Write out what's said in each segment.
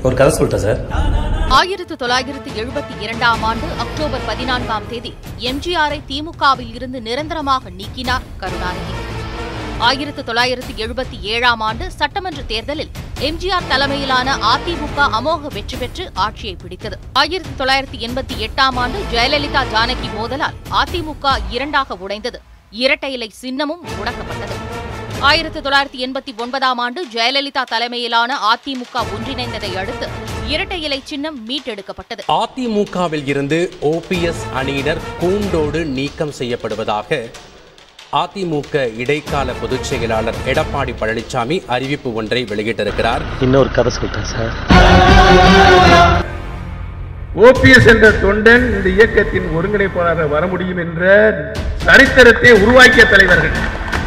ஒரு கதை சொல்லிட்டேன் சார் ஆயிரத்து தொள்ளாயிரத்து எழுபத்தி இரண்டாம் ஆண்டு அக்டோபர் பதினான்காம் தேதி எம்ஜிஆரை திமுகவில் இருந்து நிரந்தரமாக நீக்கினார் கருணாநிதி ஆயிரத்து தொள்ளாயிரத்து எழுபத்தி ஏழாம் ஆண்டு சட்டமன்ற தேர்தலில் எம்ஜிஆர் தலைமையிலான அதிமுக அமோக வெற்றி பெற்று ஆட்சியை பிடித்தது ஆயிரத்து தொள்ளாயிரத்து எண்பத்தி எட்டாம் ஆண்டு ஜெயலலிதா ஜானகி மோதலால் அதிமுக இரண்டாக உடைந்தது இரட்டை இலை சின்னமும் முடக்கப்பட்டது ஆயிரத்து தொள்ளாயிரத்து எண்பத்தி ஒன்பதாம் ஆண்டு ஜெயலலிதா தலைமையிலான அதிமுக ஒன்றிணைந்ததை அடுத்து இரட்டை இலை சின்னம் மீட்டெடுக்கப்பட்டது அதிமுகவில் இருந்து ஓபிஎஸ் அணியினர் கூண்டோடு நீக்கம் செய்யப்படுவதாக அதிமுக இடைக்கால பொதுச் செயலாளர் எடப்பாடி பழனிசாமி அறிவிப்பு ஒன்றை வெளியிட்டிருக்கிறார் இன்னொரு கதை சொல்லிட்டேன் சார் ஓபிஎஸ் என்ற தொண்டன் இந்த இயக்கத்தின் ஒருங்கிணைப்பாளராக வர முடியும் என்ற சரித்திரத்தை உருவாக்கிய தலைவர்கள்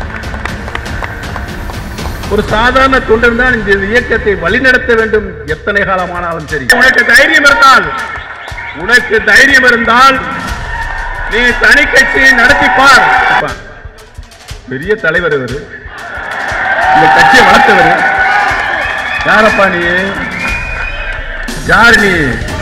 ஒரு சாதாரண தொண்டன் தான் இந்த இயக்கத்தை வழிநடத்த வேண்டும் எத்தனை காலமானாலும் சரி உனக்கு தைரியம் இருந்தால் உனக்கு தைரியம் இருந்தால் நீ தனி கட்சி நடத்திப்பார் பெரிய தலைவர் இவர் இந்த கட்சியை வளர்த்தவர் யாரப்பா நீ யார் நீ